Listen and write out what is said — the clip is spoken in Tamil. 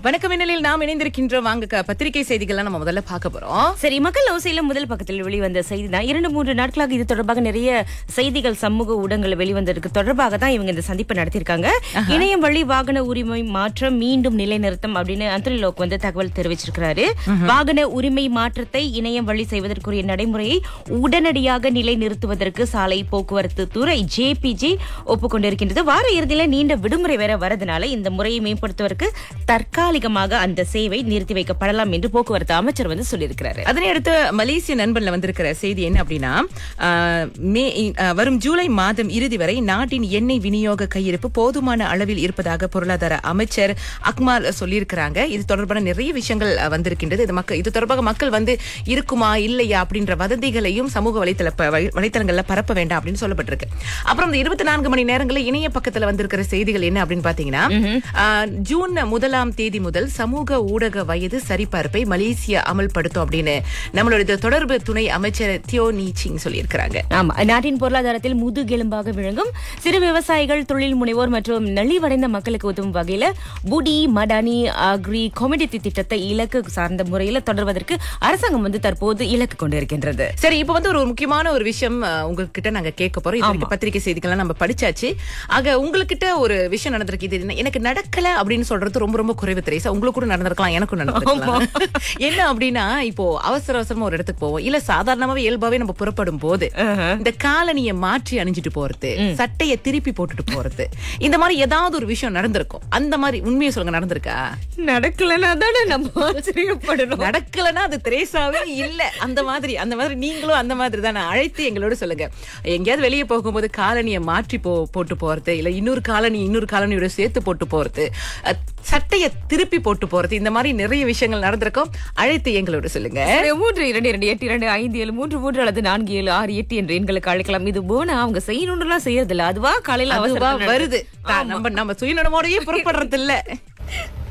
வணக்கம் மின்னலில் நாம் இணைந்திருக்கின்றோம் வாங்க க- பத்திரிகை செய்திகள்லாம் நம்ம முதல்ல பார்க்க போறோம் சரி மக்கள் ஓசையில முதல் பக்கத்தில் வெளிவந்த செய்தி தான் இரண்டு மூன்று நாட்களாக இது தொடர்பாக நிறைய செய்திகள் சமூக ஊடகங்கள் வெளிவந்ததற்கு தொடர்பாக தான் இவங்க இந்த சந்திப்பை நடத்தியிருக்காங்க இணையம் வழி வாகன உரிமை மாற்றம் மீண்டும் நிலைநிறுத்தம் அப்படின்னு அந்தரி லோக் வந்து தகவல் தெரிவிச்சிருக்கிறாரு வாகன உரிமை மாற்றத்தை இணையம் வழி செய்வதற்குரிய நடைமுறையை உடனடியாக நிலைநிறுத்துவதற்கு சாலை போக்குவரத்து துறை ஜேபிஜி ஒப்புக்கொண்டிருக்கின்றது வார இறுதியில நீண்ட விடுமுறை வேற வரதுனால இந்த முறையை மேம்படுத்துவதற்கு தற்காலிகமாக அந்த சேவை நிறுத்தி வைக்கப்படலாம் என்று போக்குவரத்து அமைச்சர் வந்து சொல்லியிருக்கிறாரு அதனை அடுத்து மலேசிய நண்பன்ல வந்திருக்கிற செய்தி என்ன அப்படின்னா ஆஹ், மே ஆஹ், வரும் ஜூலை மாதம் இறுதி வரை நாட்டின் எண்ணெய் விநியோக கையிருப்பு போதுமான அளவில் இருப்பதாக பொருளாதார அமைச்சர் அக்மால் சொல்லியிருக்கிறாங்க இது தொடர்பான நிறைய விஷயங்கள் ஆஹ், வந்திருக்கின்றது இது மக்கள் இது தொடர்பாக மக்கள் வந்து இருக்குமா இல்லையா அப்படின்ற வதந்திகளையும் சமூக வலைத்தள ப- வழி- வலைத்தளங்கள்ல பரப்ப வேண்டாம் அப்படின்னு சொல்லப்பட்டிருக்கு அப்புறம் இந்த இருபத்தி நான்கு மணி நேரங்களில் இணைய பக்கத்துல வந்திருக்கிற செய்திகள் என்ன அப்படின்னு பாத்தீங்கன்னா ஆஹ், ஜூன் முதலாம் தேதி முதல் சமூக ஊடக வயது சரிபார்ப்பை மலேசியா அமல்படுத்தும் அப்படின்னு நம்மளுடைய தொடர்பு துணை அமைச்சர் தியோ நீச்சிங் சொல்லியிருக்கிறாங்க ஆமா நாட்டின் பொருளாதாரத்தில் முதுகெலும்பாக விளங்கும் சிறு விவசாயிகள் தொழில் முனைவோர் மற்றும் நலிவடைந்த மக்களுக்கு உதவும் வகையில புடி மடானி அக்ரி கொமிடிட்டி திட்டத்தை இலக்கு சார்ந்த முறையில தொடர்வதற்கு அரசாங்கம் வந்து தற்போது இலக்கு கொண்டிருக்கின்றது சரி இப்போ வந்து ஒரு முக்கியமான ஒரு விஷயம் அஹ், உங்ககிட்ட நாங்க கேட்க போறோம் இது வரைக்கும் பத்திரிகை செய்திகள்லாம் நம்ம படிச்சாச்சு ஆக உங்ககிட்ட ஒரு விஷயம் நடந்திருக்கு இது என்ன- எனக்கு நடக்கல அப்படின்னு சொல்றது ரொம்ப ரொம்ப குறைவு தெரியுசா உங்களுக்கு கூட நடந்திருக்கலாம் எனக்கும் நடந்திருக்கலாம் என்ன அப்படின்னா இப்போ அவசர அவசரமா ஒரு இடத்துக்கு போவோம் இல்ல சாதாரணமாவே இயல்பாவே நம்ம புறப்படும் போது இந்த காலனிய மாற்றி அணிஞ்சிட்டு போறது சட்டைய திருப்பி போட்டுட்டு போறது இந்த மாதிரி ஏதாவது ஒரு விஷயம் நடந்திருக்கும் அந்த மாதிரி உண்மையை சொல்லுங்க நடந்திருக்கா நடக்கலன்னா தானே நம்ம ஆச்சரியப்படணும் நடக்கலன்னா அது திரேசாவே இல்ல அந்த மாதிரி அந்த மாதிரி நீங்களும் அந்த மாதிரி தானே அழைத்து எங்களோட சொல்லுங்க எங்கேயாவது வெளியே போகும்போது காலனியை மாற்றி போ போட்டு போறது இல்ல இன்னொரு காலனி இன்னொரு காலனியோட சேர்த்து போட்டு போறது அஹ், சட்டைய திருப்பி போட்டு போறது இந்த மாதிரி நிறைய விஷயங்கள் நடந்திருக்கும் அழைத்து எங்களோட சொல்லுங்க மூன்று இரண்டு இரண்டு எட்டு இரண்டு ஐந்து ஏழு மூன்று மூன்று அல்லது நான்கு ஏழு ஆறு எட்டு என்று எண்களுக்கு அழைக்கலாம் இது போனா அவங்க செய்யணும்னு எல்லாம் செய்யறது இல்ல அதுவா காலையில அதுவா அவசரத்துல வருது தான் நம்ம நம்ம சுயநலமோடயே புறப்படுறது இல்ல